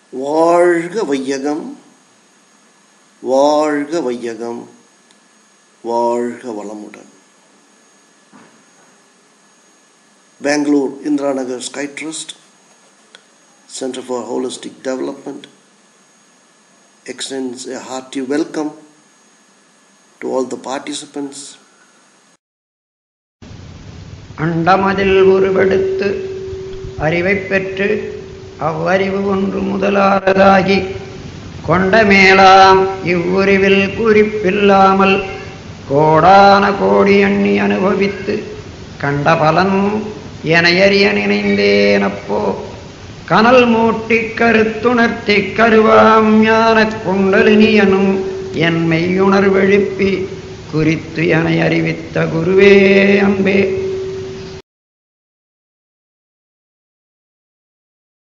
வாழ்க வையகம் வாழ்க வையகம் வாழ்க வளமுடன் Bangalore Indira Nagar Sky Trust Center for Holistic Development extends a hearty welcome to all the participants அண்டமதில் உருவெடுத்து அறிவைப் பெற்று அவ்வறிவு ஒன்று முதலானதாகி கொண்ட மேலாம் இவ்வுருவில் குறிப்பில்லாமல் கோடான கோடி எண்ணி அனுபவித்து கண்ட பலன் எனையறிய நினைந்தேனப்போ கனல் மூட்டிக் கருத்துணர்த்திக் கருவாம் ஞானக் குண்டலினியனும் என் மெய்யுணர்வெழுப்பி குறித்து என அறிவித்த குருவே அன்பே